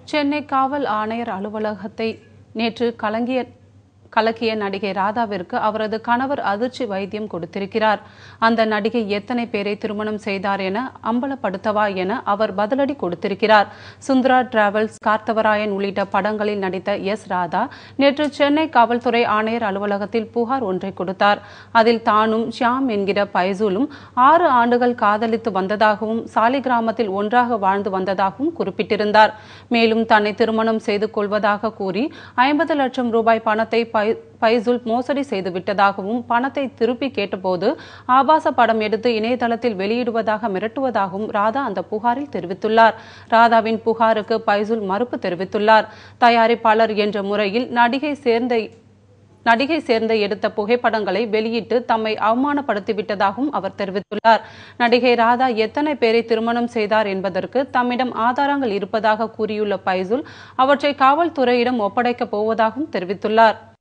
சென்னை காவல் ஆணையர் அலுவலகத்தை நேற்று கலங்கிய கலக்கிய நடிகை ராதாவிற்கு அவரது கணவர் அதிர்ச்சி வைத்தியம் கொடுத்திருக்கிறார் அந்த நடிகை எத்தனை பேரை திருமணம் செய்தார் என அம்பலப்படுத்தவா என அவர் பதிலடி கொடுத்திருக்கிறார் சுந்தரா டிராவல்ஸ் கார்த்தவராயன் உள்ளிட்ட படங்களில் நடித்த எஸ் ராதா நேற்று சென்னை காவல்துறை ஆணையர் அலுவலகத்தில் புகார் ஒன்றை கொடுத்தார் அதில் தானும் ஷியாம் என்கிற பைசூலும் ஆறு ஆண்டுகள் காதலித்து வந்ததாகவும் சாலி கிராமத்தில் ஒன்றாக வாழ்ந்து வந்ததாகவும் குறிப்பிட்டிருந்தார் மேலும் தன்னை திருமணம் செய்து கொள்வதாக கூறி ஐம்பது லட்சம் ரூபாய் பணத்தை பை பைசுல் மோசடி செய்து விட்டதாகவும் பணத்தை திருப்பி கேட்டபோது ஆபாச படம் எடுத்து இணையதளத்தில் வெளியிடுவதாக மிரட்டுவதாகவும் ராதா அந்த புகாரில் தெரிவித்துள்ளார் ராதாவின் புகாருக்கு பைசுல் மறுப்பு தெரிவித்துள்ளார் தயாரிப்பாளர் என்ற முறையில் நடிகை சேர்ந்த நடிகை சேர்ந்த எடுத்த புகைப்படங்களை வெளியிட்டு தம்மை அவமானப்படுத்திவிட்டதாகவும் அவர் தெரிவித்துள்ளார் நடிகை ராதா எத்தனை பேரை திருமணம் செய்தார் என்பதற்கு தம்மிடம் ஆதாரங்கள் இருப்பதாக கூறியுள்ள பைசுல் அவற்றை காவல்துறையிடம் ஒப்படைக்கப் போவதாகவும் தெரிவித்துள்ளார்